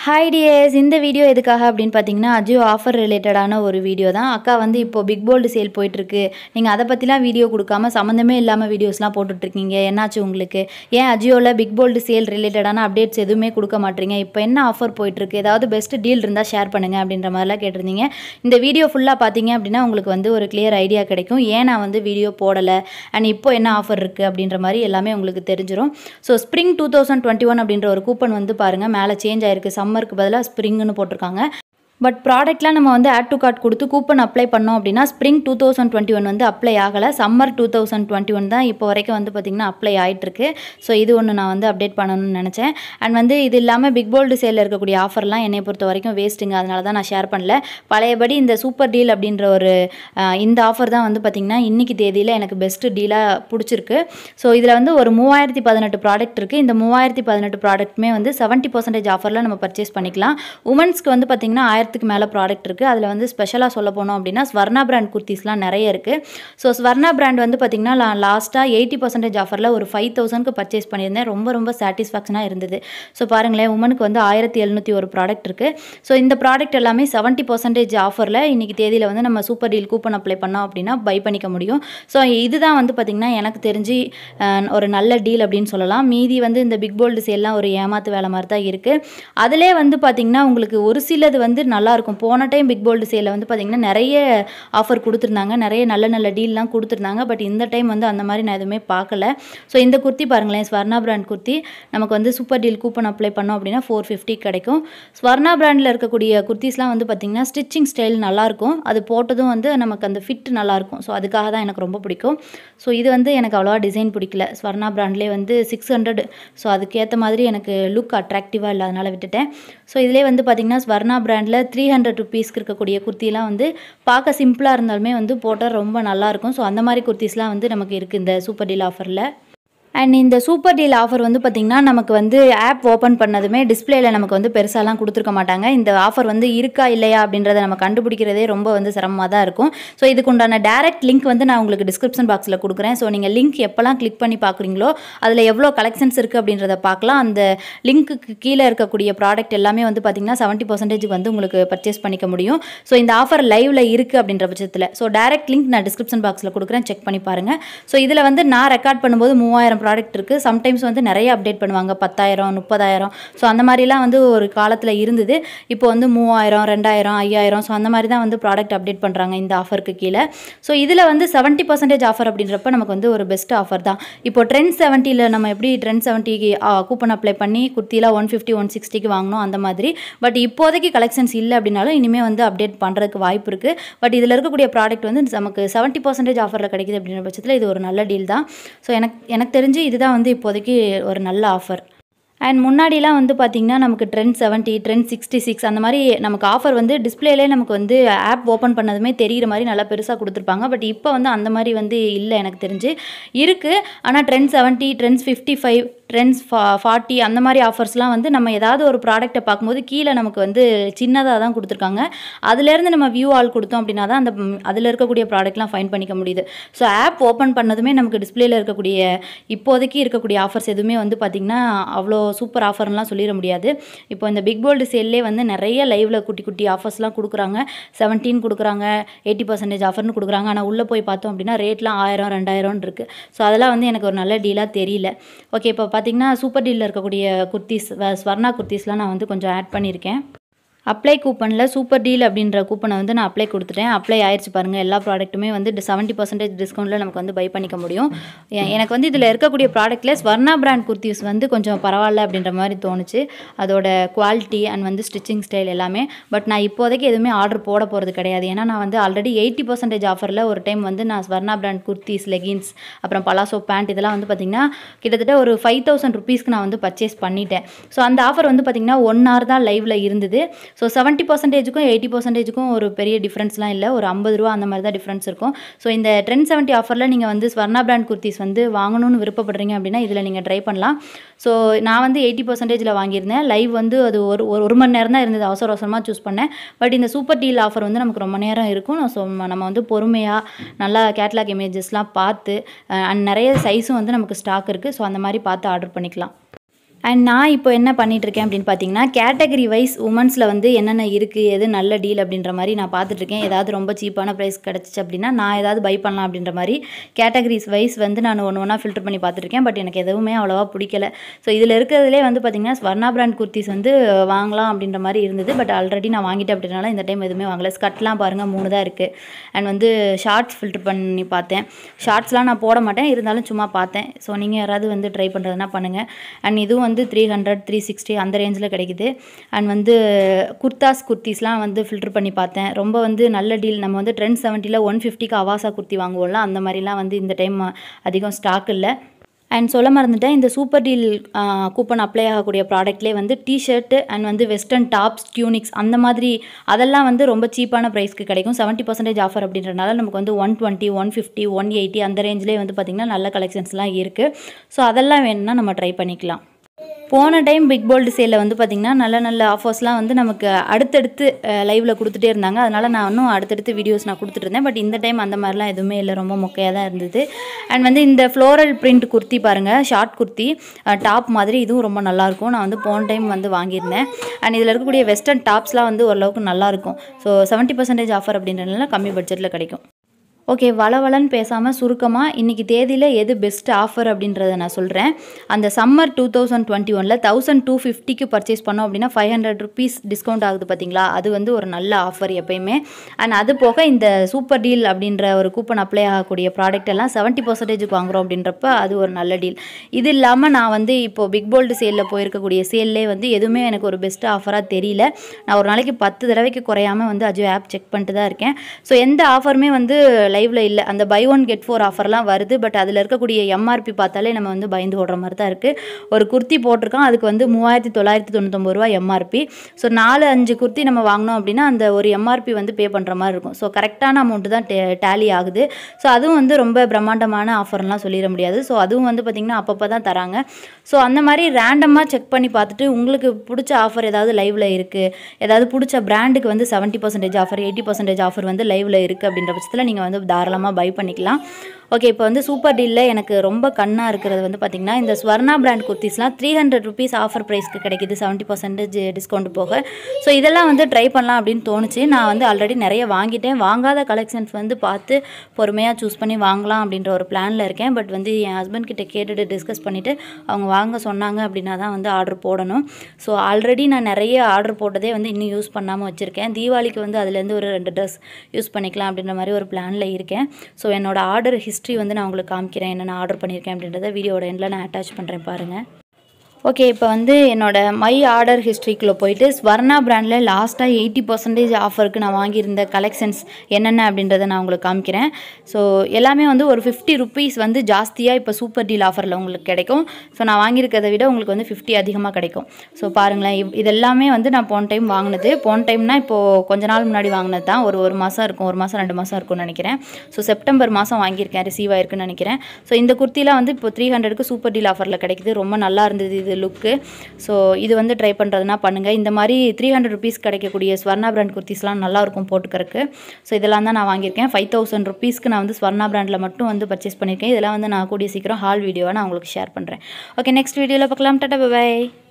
hi tears இந்த video எதுக்காக அப்படின்னு பார்த்தீங்கன்னா அஜியோ ஆஃபர் ரிலேட்டடான ஒரு வீடியோ தான் அக்கா வந்து இப்போ பிக் போல்டு சேல் போயிட்டுருக்கு நீங்கள் அதை பற்றிலாம் வீடியோ கொடுக்காம சம்மந்தமே இல்லாமல் வீடியோஸ்லாம் போட்டுட்ருக்கீங்க என்னாச்சு உங்களுக்கு ஏன் அஜியோவில் பிக் போல்டு சேல் ரிலேட்டடான அப்டேட்ஸ் எதுவுமே கொடுக்க மாட்டீங்க இப்போ என்ன ஆஃபர் போயிட்டுருக்கு ஏதாவது பெஸ்ட் டீல் இருந்தால் ஷேர் பண்ணுங்கள் அப்படின்ற மாதிரிலாம் கேட்டிருந்தீங்க இந்த வீடியோ ஃபுல்லாக பார்த்தீங்க அப்படின்னா உங்களுக்கு வந்து ஒரு கிளியர் ஐடியா கிடைக்கும் ஏன் நான் வந்து வீடியோ போடலை அண்ட் இப்போ என்ன ஆஃபர் இருக்குது அப்படின்ற மாதிரி எல்லாமே உங்களுக்கு தெரிஞ்சிடும் so spring two thousand twenty one அப்படின்ற ஒரு கூப்பன் வந்து பாருங்கள் மேலே சேஞ்ச் ஆயிருக்கு சம்மருக்கு பதிலாக ஸ்ப்ரிங்னு போட்டிருக்காங்க பட் ப்ராடக்ட்லாம் நம்ம வந்து ஆட் டு கார்ட் கொடுத்து கூப்பன் அப்ளை பண்ணோம் அப்படின்னா spring two thousand twenty one வந்து அப்ளை ஆகலை summer two thousand twenty one தான் இப்போ வரைக்கும் வந்து பார்த்திங்கன்னா அப்ளை ஆகிட்டுருக்கு ஸோ இது ஒன்று நான் வந்து அப்டேட் பண்ணணும்னு நினச்சேன் அண்ட் வந்து இது இல்லாமல் பிக் போல்டு சேலில் இருக்கக்கூடிய ஆஃபர்லாம் என்னை பொறுத்த வரைக்கும் வேஸ்ட்டுங்க அதனால தான் நான் ஷேர் பண்ணல பழையபடி இந்த சூப்பர் டீல் அப்படின்ற ஒரு அஹ், இந்த ஆஃபர் தான் வந்து பார்த்திங்கன்னா இன்றைக்கி தேதியில் எனக்கு பெஸ்ட்டு டீலாக பிடிச்சிருக்கு ஸோ இதில் வந்து ஒரு மூவாயிரத்தி பதினெட்டு ப்ராடக்ட் இருக்குது இந்த மூவாயிரத்தி பதினெட்டு ப்ராடக்ட்டுமே வந்து செவன்ட்டி பர்சன்டேஜ் ஆஃபரில் நம்ம பர்ச்சேஸ் பண்ணிக்கலாம் உமன்ஸ்க்கு வந்து பார்த்திங்கன்னா ஆயிரத்துக்கு மேலே ப்ராடக்ட் இருக்குது அதில் வந்து ஸ்பெஷலாக சொல்ல போனோம் அப்படின்னா ஸ்வர்ணா பிராண்ட் குர்த்திஸ்லாம் நிறைய இருக்குது ஸோ ஸ்வர்ணா பிராண்ட் வந்து பார்த்திங்கன்னா நான் லாஸ்ட்டாக எயிட்டி பர்சன்டேஜ் ஆஃபரில் ஒரு ஃபைவ் தௌசண்ட்க்கு பர்ச்சேஸ் பண்ணியிருந்தேன் ரொம்ப ரொம்ப சாட்டிஸ்ஃபேக்ஷனாக இருந்தது ஸோ பாருங்களேன் உமனுக்கு வந்து ஆயிரத்தி எழுநூற்றி ஒரு ப்ராடக்ட் இருக்குது ஸோ இந்த ப்ராடக்ட் எல்லாமே செவன்ட்டி பர்சன்டேஜ் ஆஃபரில் இன்றைக்கி தேதியில் வந்து நம்ம சூப்பர் டீல் கூப்பன் அப்ளை பண்ணோம் அப்படின்னா பை பண்ணிக்க முடியும் ஸோ இதுதான் வந்து பார்த்திங்கன்னா எனக்கு தெரிஞ்சு அஹ், ஒரு நல்ல டீல் அப்படின்னு சொல்லலாம் மீதி வந்து இந்த பிக் போல்டு சேல்லாம் ஒரு ஏமாத்து வேலை மாதிரி தான் இருக்குது அதிலே வந்து பார்த்திங்கன்னா உங்களுக்கு ஒரு சிலது வந்து நல்லாயிருக்கும் போன டைம் பிக் போல்டு சேலில் வந்து பார்த்திங்கன்னா நிறைய ஆஃபர் கொடுத்துருந்தாங்க நிறைய நல்ல நல்ல டீல்லாம் கொடுத்துருந்தாங்க பட் இந்த டைம் வந்து அந்த மாதிரி நான் எதுவுமே பார்க்கல ஸோ இந்த குர்த்தி பாருங்களேன் ஸ்வர்ணா பிராண்ட் குர்த்தி நமக்கு வந்து சூப்பர் டீல் கூப்பன் அப்ளை பண்ணோம் அப்படின்னா ஃபோர் ஃபிஃப்டி கிடைக்கும் ஸ்வர்ணா பிராண்டில் இருக்கக்கூடிய குர்த்திஸ்லாம் வந்து பார்த்திங்கன்னா ஸ்டிச்சிங் ஸ்டைல் நல்லாயிருக்கும் அது போட்டதும் வந்து நமக்கு அந்த ஃபிட் நல்லாயிருக்கும் ஸோ அதுக்காக தான் எனக்கு ரொம்ப பிடிக்கும் ஸோ இது வந்து எனக்கு அவ்வளோவா டிசைன் பிடிக்கல ஸ்வர்ணா பிராண்ட்லேயே வந்து சிக்ஸ் ஹண்ட்ரட் ஸோ அதுக்கேற்ற மாதிரி எனக்கு லுக் அட்ராக்டிவாக இல்லாதனால விட்டுட்டேன் ஸோ இதிலே வந்து பார்த்திங்கன்னா ஸ்வர்ணா பிராண்டில் த்ரீ ஹண்ட்ரட் ருபீஸ்க்கு இருக்கக்கூடிய குர்த்திலாம் வந்து பார்க்க சிம்பிளாக இருந்தாலுமே வந்து போட்டால் ரொம்ப நல்லாயிருக்கும் ஸோ அந்த மாதிரி குர்த்திஸ்லாம் வந்து நமக்கு இருக்குது இந்த சூப்பர் டீல் ஆஃபரில் அண்ட் இந்த சூப்பர் டீல் ஆஃபர் வந்து பார்த்திங்கன்னா நமக்கு வந்து ஆப் ஓப்பன் பண்ணதுமே டிஸ்பிளேல நமக்கு வந்து பெருசாலாம் கொடுத்துருக்க மாட்டாங்க இந்த ஆஃபர் வந்து இருக்கா இல்லையா அப்படின்றத நம்ம கண்டுபிடிக்கிறதே ரொம்ப வந்து சிரமமாக தான் இருக்கும் ஸோ இதுக்கு உண்டான டேரக்ட் லிங்க் வந்து நான் உங்களுக்கு டிஸ்கிரிப்ஷன் பாக்ஸில் கொடுக்குறேன் ஸோ நீங்கள் லிங்க் எப்போல்லாம் கிளிக் பண்ணி பார்க்குறீங்களோ அதில் எவ்வளோ கலெக்ஷன்ஸ் இருக்குது அப்படின்றத பார்க்கலாம் அந்த லிங்க்குக்கு கீழே இருக்கக்கூடிய ப்ராடக்ட் எல்லாமே வந்து பார்த்திங்கன்னா செவன்ட்டி பர்சன்டேஜ் வந்து உங்களுக்கு பர்ச்சேஸ் பண்ணிக்க முடியும் ஸோ இந்த ஆஃபர் லைவில் இருக்குது அப்படின்ற பட்சத்தில் ஸோ டேரக்ட் லிங்க் நான் டிஸ்கிரிப்ஷன் பாக்ஸில் கொடுக்குறேன் செக் பண்ணி பாருங்கள் ஸோ இதில் வந்து நான் ரெக்கார்ட் பண்ணும்போது மூவாயிரம் ப்ராடக்ட் இருக்குது சம்டைம்ஸ் வந்து நிறைய அப்டேட் பண்ணுவாங்க பத்தாயிரம் முப்பதாயிரம் ஸோ அந்த மாதிரிலாம் வந்து ஒரு காலத்தில் இருந்தது இப்போ வந்து மூவாயிரம் ரெண்டாயிரம் ஐயாயிரம் ஸோ அந்த மாதிரி தான் வந்து ப்ராடக்ட் அப்டேட் பண்ணுறாங்க இந்த ஆஃபருக்கு கீழே ஸோ இதில் வந்து செவன்ட்டி பர்சன்டேஜ் ஆஃபர் அப்படின்றப்ப நமக்கு வந்து ஒரு பெஸ்ட் ஆஃபர் தான் இப்போ ட்ரெண்ட் செவன்ட்டியில் நம்ம எப்படி ட்ரெண்ட் செவன்ட்டிக்கு கூப்பன் அப்ளை பண்ணி குர்த்தியில் ஒன் ஃபிஃப்டி ஒன் சிக்ஸ்டிக்கு வாங்கினோம் அந்த மாதிரி பட் இப்போதைக்கு கலெக்ஷன்ஸ் இல்லை அப்படின்னாலும் இனிமேல் வந்து அப்டேட் பண்ணுறதுக்கு வாய்ப்பு இருக்குது பட் இதில் இருக்கக்கூடிய ப்ராடக்ட் வந்து நமக்கு செவன்ட்டி பர்சன்டேஜ் ஆஃபரில் கிடைக்குது அப்படின்ற பட்சத்தில் இது ஒரு நல்ல டீல் தான் ஸோ எனக்கு எனக்கு தெரிஞ்சு இதுதான் வந்து இப்போதைக்கு ஒரு நல்ல ஆஃபர் அண்ட் முன்னாடிலாம் வந்து பார்த்திங்கன்னா நமக்கு trend seventy trend sixty six அந்த மாதிரி நமக்கு ஆஃபர் வந்து டிஸ்பிளேலே நமக்கு வந்து ஆப் ஓப்பன் பண்ணதுமே தெரிகிற மாதிரி நல்லா பெருசாக கொடுத்துருப்பாங்க பட் இப்போ வந்து அந்த மாதிரி வந்து இல்லை எனக்கு தெரிஞ்சு இருக்குது ஆனால் trend seventy trends fifty five trends ஃபா ஃபார்ட்டி அந்த மாதிரி ஆஃபர்ஸ்லாம் வந்து நம்ம ஏதாவது ஒரு ப்ராடக்ட்டை பார்க்கும்போது கீழே நமக்கு வந்து சின்னதாக தான் கொடுத்துருக்காங்க அதுலேருந்து நம்ம வியூ ஆல் கொடுத்தோம் அப்படின்னா தான் அந்த அதில் இருக்கக்கூடிய ப்ராடக்ட்லாம் ஃபைன் பண்ணிக்க முடியுது ஸோ ஆப் ஓப்பன் பண்ணதுமே நமக்கு டிஸ்பிளேல இருக்கக்கூடிய இப்போதைக்கு இருக்கக்கூடிய ஆஃபர்ஸ் எதுவுமே வந்து பார்த்திங்கன்னா அவ்வளோ சூப்பர் ஆஃபர்லாம் சொல்லிட முடியாது இப்போ இந்த பிக் போல்டு சேல்லே வந்து நிறைய லைவ்ல குட்டி குட்டி ஆஃபர்ஸ்லாம் கொடுக்குறாங்க செவன்டீன் கொடுக்குறாங்க எயிட்டி பர்சன்டேஜ் ஆஃபர்னு கொடுக்குறாங்க ஆனால் உள்ளே போய் பார்த்தோம் அப்படின்னா ரேட்லாம் ஆயிரம் ரெண்டாயிரம்னு இருக்குது ஸோ அதெல்லாம் வந்து எனக்கு ஒரு நல்ல டீலாக தெரியல ஓகே இப்போ பார்த்தீங்கன்னா சூப்பர் டீலில் இருக்கக்கூடிய குர்த்திஸ் வ- ஸ்வர்ணா குர்த்திஸ்லாம் நான் வந்து கொஞ்சம் ஆட் பண்ணியிருக்கேன் அப்ளை கூப்பனில் சூப்பர் டீல் அப்படின்ற கூப்பனை வந்து நான் அப்ளை கொடுத்துட்டேன் அப்ளை ஆயிடுச்சு பாருங்கள் எல்லா ப்ராடக்ட்டுமே வந்து செவன்ட்டி பர்சன்டேஜ் டிஸ்கவுண்ட்டில் நமக்கு வந்து பை பண்ணிக்க முடியும் எ- எனக்கு வந்து இதில் இருக்கக்கூடிய ப்ராடக்ட்டில் ஸ்வர்ணா பிராண்ட் குர்த்திஸ் வந்து கொஞ்சம் பரவாயில்ல அப்படின்ற மாதிரி தோணுச்சு அதோட குவாலிட்டி அண்ட் வந்து ஸ்டிச்சிங் ஸ்டைல் எல்லாமே பட் நான் இப்போதைக்கு எதுவுமே ஆர்டர் போட போகிறது கிடையாது ஏன்னா நான் வந்து ஆல்ரெடி எயிட்டி பர்சன்டேஜ் ஆஃபரில் ஒரு டைம் வந்து நான் ஸ்வர்ணா பிராண்ட் குர்த்திஸ் லெகின்ஸ் அப்புறம் பலாசோ பேண்ட் இதெல்லாம் வந்து பார்த்திங்கன்னா கிட்டத்தட்ட ஒரு ஃபைவ் தௌசண்ட் ருபீஸ்க்கு நான் வந்து பர்ச்சேஸ் பண்ணிட்டேன் ஸோ அந்த ஆஃபர் வந்து பார்த்திங்கன்னா ஒன் ஹவர் தான் லைவில் இருந்தது ஸோ செவன்ட்டி பர்சன்டேஜுக்கும் எயிட்டி பர்சன்டேஜுக்கும் ஒரு பெரிய டிஃப்ரென்ஸ்லாம் இல்லை ஒரு ஐம்பது ரூபா அந்த மாதிரி தான் டிஃப்ரென்ஸ் இருக்கும் ஸோ இந்த ட்ரெண்ட் செவன்ட்டி ஆஃபரில் நீங்கள் வந்து ஸ்வர்ணா பிராண்ட் குர்த்திஸ் வந்து வாங்கணும்னு விருப்பப்படுறீங்க அப்படின்னா இதில் நீங்கள் ட்ரை பண்ணலாம் ஸோ நான் வந்து எயிட்டி பர்சன்டேஜில் வாங்கியிருந்தேன் லைவ் வந்து அது ஒரு ஒரு ஒரு மணி நேரம் தான் இருந்தது அவசர அவசரமாக சூஸ் பண்ணேன் பட் இந்த சூப்பர் டீல் ஆஃபர் வந்து நமக்கு ரொம்ப நேரம் இருக்கும் ஸோ நம்ம வந்து பொறுமையாக நல்லா கேட்லாக் இமேஜஸ்லாம் பார்த்து அண்ட் நிறைய சைஸும் வந்து நமக்கு ஸ்டாக் இருக்குது ஸோ அந்த மாதிரி பார்த்து ஆர்டர் பண்ணிக்கலாம் அண்ட் நான் இப்போ என்ன பண்ணிட்டு இருக்கேன் அப்படின்னு பார்த்தீங்கன்னா கேட்டகரி வைஸ் உமன்ஸில் வந்து என்னென்ன இருக்குது எது நல்ல டீல் அப்படின்ற மாதிரி நான் பார்த்துட்ருக்கேன் ஏதாவது ரொம்ப சீப்பான ப்ரைஸ் கிடச்சிச்சு அப்படின்னா நான் ஏதாவது பை பண்ணலாம் அப்படின்ற மாதிரி கேட்டகரிஸ் வைஸ் வந்து நான் ஒன்று ஒன்றா ஃபில்டர் பண்ணி பார்த்துருக்கேன் பட் எனக்கு எதுவுமே அவ்வளோவா பிடிக்கல ஸோ இதில் இருக்கிறதுலே வந்து பார்த்திங்கன்னா ஸ்வர்ணா பிராண்ட் குர்த்திஸ் வந்து வாங்கலாம் அப்படின்ற மாதிரி இருந்தது பட் ஆல்ரெடி நான் வாங்கிட்டேன் அப்படின்றனால இந்த டைம் எதுவுமே வாங்கல ஸ்கர்ட்லாம் பாருங்கள் மூணு தான் இருக்குது அண்ட் வந்து ஷார்ட்ஸ் ஃபில்டர் பண்ணி பார்த்தேன் ஷார்ட்ஸ்லாம் நான் போட மாட்டேன் இருந்தாலும் சும்மா பார்த்தேன் ஸோ நீங்கள் யாராவது வந்து ட்ரை பண்ணுறதுனா பண்ணுங்கள் அண்ட் இதுவும் வந்து த்ரீ ஹண்ட்ரட் த்ரீ சிக்ஸ்டி அந்த ரேஞ்சில் கிடைக்குது அண்ட் வந்து குர்தாஸ் குர்த்திஸ்லாம் வந்து ஃபில்டர் பண்ணி பார்த்தேன் ரொம்ப வந்து நல்ல டீல் நம்ம வந்து ட்ரெண்ட் செவன்ட்டியில் ஒன் ஃபிஃப்டிக்கு அவாசா குர்த்தி வாங்குவோம்ல அந்த மாதிரிலாம் வந்து இந்த டைம் அதிகம் ஸ்டாக் இல்லை அண்ட் சொல்ல மறந்துட்டேன் இந்த சூப்பர் டீல் கூப்பன் அப்ளை ஆகக்கூடிய ப்ராடக்ட்லேயே வந்து டிஷர்ட்டு அண்ட் வந்து வெஸ்டர்ன் டாப்ஸ் டியூனிக்ஸ் அந்த மாதிரி அதெல்லாம் வந்து ரொம்ப சீப்பான ப்ரைஸ்க்கு கிடைக்கும் செவன்ட்டி பர்சன்டேஜ் ஆஃபர் அப்படின்றனால நமக்கு வந்து one twenty one fifty one eighty அந்த ரேஞ்சிலே வந்து பார்த்திங்கன்னா நல்ல கலெக்ஷன்ஸ்லாம் இருக்குது ஸோ அதெல்லாம் வேணும்னா நம்ம ட்ரை பண்ணிக்கலாம் போன டைம் பிக் போல்டு சேலில் வந்து பார்த்திங்கன்னா நல்ல நல்ல ஆஃபர்ஸ்லாம் வந்து நமக்கு அடுத்தடுத்து லைவில் கொடுத்துட்டே இருந்தாங்க அதனால் நான் இன்னும் அடுத்தடுத்து வீடியோஸ் நான் கொடுத்துட்டு இருந்தேன் பட் இந்த டைம் அந்த மாதிரிலாம் எதுவுமே இல்லை ரொம்ப மொக்கையாக தான் இருந்தது அண்ட் வந்து இந்த ஃப்ளோரல் பிரிண்ட் குர்த்தி பாருங்கள் ஷார்ட் குர்த்தி டாப் மாதிரி இதுவும் ரொம்ப நல்லாயிருக்கும் நான் வந்து போன டைம் வந்து வாங்கியிருந்தேன் அண்ட் இதில் இருக்கக்கூடிய வெஸ்டர்ன் டாப்ஸ்லாம் வந்து ஓரளவுக்கு நல்லாயிருக்கும் ஸோ செவன்ட்டி பர்சன்டேஜ் ஆஃபர் அப்படின்றதுனால கம்மி பட்ஜெட்டில் கிடைக்கும் ஓகே வளவளன்னு பேசாமல் சுருக்கமாக இன்றைக்கி தேதியில் எது பெஸ்ட் ஆஃபர் அப்படின்றத நான் சொல்கிறேன் அந்த சம்மர் டூ தௌசண்ட் டுவெண்ட்டி ஒனில் தௌசண்ட் டூ ஃபிஃப்டிக்கு பர்ச்சேஸ் பண்ணோம் அப்படின்னா ஃபைவ் ஹண்ட்ரட் ருபீஸ் டிஸ்கவுண்ட் ஆகுது பார்த்தீங்களா அது வந்து ஒரு நல்ல ஆஃபர் எப்பயுமே அண்ட் அது போக இந்த சூப்பர் டீல் அப்படின்ற ஒரு கூப்பன் அப்ளை ஆகக்கூடிய ப்ராடக்ட் எல்லாம் செவன்ட்டி பர்சன்டேஜுக்கு வாங்குறோம் அப்படின்றப்ப அது ஒரு நல்ல டீல் இது இல்லாமல் நான் வந்து இப்போது பிக் போல்டு சேலில் போயிருக்கக்கூடிய சேல்லே வந்து எதுவுமே எனக்கு ஒரு பெஸ்ட் ஆஃபராக தெரியல நான் ஒரு நாளைக்கு பத்து தடவைக்கு குறையாமல் வந்து அஜோ ஆப் செக் பண்ணிட்டு தான் இருக்கேன் ஸோ எந்த ஆஃபருமே வந்து லைவில் இல்லை அந்த பை ஒன் கெட் ஃபோர் ஆஃபர்லாம் வருது பட் அதில் இருக்கக்கூடிய எம்ஆர்பி பார்த்தாலே நம்ம வந்து பயந்து ஓடுற மாதிரி தான் இருக்குது ஒரு குர்த்தி போட்டிருக்கோம் அதுக்கு வந்து மூவாயிரத்தி தொள்ளாயிரத்தி தொண்ணூத்தொம்பது ரூபா எம்ஆர்பி ஸோ நாலு அஞ்சு குர்த்தி நம்ம வாங்கினோம் அப்படின்னா அந்த ஒரு எம்ஆர்பி வந்து பே பண்ணுற மாதிரி இருக்கும் ஸோ கரெக்டான அமௌண்ட்டு தான் டேலி ஆகுது ஸோ அதுவும் வந்து ரொம்ப பிரம்மாண்டமான ஆஃபர்லாம் சொல்லிட முடியாது ஸோ அதுவும் வந்து பார்த்திங்கன்னா அப்பப்போ தான் தராங்க ஸோ அந்த மாதிரி ரேண்டமாக செக் பண்ணி பார்த்துட்டு உங்களுக்கு பிடிச்ச ஆஃபர் ஏதாவது லைவில் இருக்குது ஏதாவது பிடிச்ச பிராண்டுக்கு வந்து seventy percentage offer eighty percentage offer வந்து லைவில் இருக்குது அப்படின்ற பட்சத்தில் நீங்கள் வந்து தாராளமாக பை பண்ணிக்கலாம் ஓகே இப்போ வந்து சூப்பர் டீலில் எனக்கு ரொம்ப கண்ணாக இருக்கிறது வந்து பார்த்திங்கன்னா இந்த ஸ்வர்ணா பிராண்ட் குர்த்திஸ்லாம் த்ரீ ஹண்ட்ரட் ருபீஸ் ஆஃபர் ப்ரைஸ்க்கு கிடைக்கிது செவன்ட்டி பர்சன்டேஜ் டிஸ்கவுண்ட் போக ஸோ இதெல்லாம் வந்து ட்ரை பண்ணலாம் அப்படின்னு தோணுச்சு நான் வந்து ஆல்ரெடி நிறைய வாங்கிட்டேன் வாங்காத கலெக்ஷன்ஸ் வந்து பார்த்து பொறுமையாக சூஸ் பண்ணி வாங்கலாம் அப்படின்ற ஒரு பிளானில் இருக்கேன் பட் வந்து என் ஹஸ்பண்ட் கிட்ட கேட்டுட்டு டிஸ்கஸ் பண்ணிவிட்டு அவங்க வாங்க சொன்னாங்க அப்படின்னா தான் வந்து ஆர்டர் போடணும் ஸோ ஆல்ரெடி நான் நிறைய ஆர்டர் போட்டதே வந்து இன்னும் யூஸ் பண்ணாமல் வச்சுருக்கேன் தீபாவளிக்கு வந்து அதுலேருந்து ஒரு ரெண்டு ட்ரெஸ் யூஸ் பண்ணிக்கலாம் அப்படின்ற மாதிரி ஒரு பிளானில் இருக்கேன் ஸோ என்னோட ஆர்டர் ஹிஸ்ட்ரி வந்து நான் உங்களுக்கு காமிக்கிறேன் என்னென்ன ஆர்டர் பண்ணியிருக்கேன் அப்படின்றத வீடியோட எண்டில் நான் அட்டாச் பண்ணுறேன் பாருங்கள் ஓகே இப்போ வந்து என்னோட மை ஆர்டர் ஹிஸ்ட்ரிக்குள்ளே போயிட்டு ஸ்வர்ணா பிராண்டில் லாஸ்ட்டாக எயிட்டி பர்சன்டேஜ் ஆஃபருக்கு நான் வாங்கியிருந்த கலெக்ஷன்ஸ் என்னென்ன அப்படின்றத நான் உங்களுக்கு காமிக்கிறேன் ஸோ எல்லாமே வந்து ஒரு ஃபிஃப்டி ருபீஸ் வந்து ஜாஸ்தியாக இப்போ சூப்பர் டீல் ஆஃபரில் உங்களுக்கு கிடைக்கும் ஸோ நான் வாங்கியிருக்கிறத விட உங்களுக்கு வந்து ஃபிஃப்டி அதிகமாக கிடைக்கும் ஸோ பாருங்களேன் இவ்- இதெல்லாமே வந்து நான் போன டைம் வாங்கினது போன டைம்னா இப்போது கொஞ்ச நாள் முன்னாடி வாங்கினது தான் ஒரு ஒரு மாதம் இருக்கும் ஒரு மாதம் ரெண்டு மாதம் இருக்கும்னு நினைக்கிறேன் ஸோ செப்டம்பர் மாதம் வாங்கியிருக்கேன் ரிசீவ் ஆயிருக்குன்னு நினைக்கிறேன் ஸோ இந்த குர்த்திலாம் வந்து இப்போ த்ரீ ஹண்ட்ரடுக்கு சூப்பர் டீல் ஆஃபரில் கிடைக்குது ரொம்ப நல்லா இருந்தது இது லுக்கு ஸோ இது வந்து ட்ரை பண்ணுறதுனா பண்ணுங்கள் இந்த மாதிரி த்ரீ ஹண்ட்ரட் ருபீஸ் கிடைக்கக்கூடிய ஸ்வர்ணா பிராண்ட் குர்த்திஸ்லாம் நல்லா இருக்கும் போட்டுக்கறக்கு ஸோ இதெல்லாம் தான் நான் வாங்கியிருக்கேன் ஃபைவ் தௌசண்ட் ருபீஸ்க்கு நான் வந்து ஸ்வர்ணா பிராண்டில் மட்டும் வந்து பர்ச்சேஸ் பண்ணியிருக்கேன் இதெல்லாம் வந்து நான் கூடிய சீக்கிரம் ஹால் வீடியோவை நான் உங்களுக்கு ஷேர் பண்ணுறேன் ஓகே நெக்ஸ்ட் வீடியோவில் பார்க்கலாம் டாட்டா பை